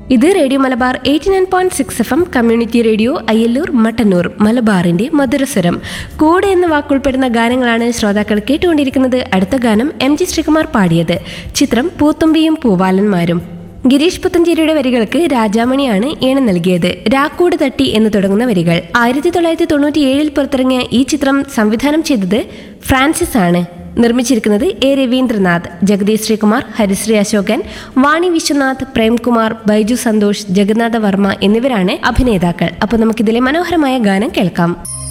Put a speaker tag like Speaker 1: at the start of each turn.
Speaker 1: ഇത് radio Malabar eighty nine point six F M community radio Ayyallur Mattannur മലബാറിന്റെ മധുരസ്വരം കൂടെ എന്ന വാക്കുൾപ്പെടുന്ന ഗാനങ്ങളാണ് ശ്രോതാക്കൾ കേട്ടുകൊണ്ടിരിക്കുന്നത് അടുത്ത ഗാനം എം ജി ശ്രീകുമാർ പാടിയത് ചിത്രം പൂത്തുമ്പിയും പൂവാലന്മാരും ഗിരീഷ് പുത്തഞ്ചേരിയുടെ വരികൾക്ക് രാജാമണിയാണ് ഈണം നൽകിയത് രാക്കൂട് തട്ടി എന്ന് തുടങ്ങുന്ന വരികൾ ആയിരത്തി തൊള്ളായിരത്തി തൊണ്ണൂറ്റി ഏഴിൽ പുറത്തിറങ്ങിയ ഈ ചിത്രം സംവിധാനം ചെയ്തത് ഫ്രാൻസിസ് ആണ് നിർമ്മിച്ചിരിക്കുന്നത് എ രവീന്ദ്രനാഥ് ജഗദീഷ് ശ്രീകുമാർ ഹരിശ്രീ അശോകൻ വാണി വിശ്വനാഥ് പ്രേംകുമാർ ബൈജു സന്തോഷ് ജഗന്നാഥ വർമ്മ എന്നിവരാണ് അഭിനേതാക്കൾ അപ്പോൾ നമുക്കിതിലെ മനോഹരമായ ഗാനം കേൾക്കാം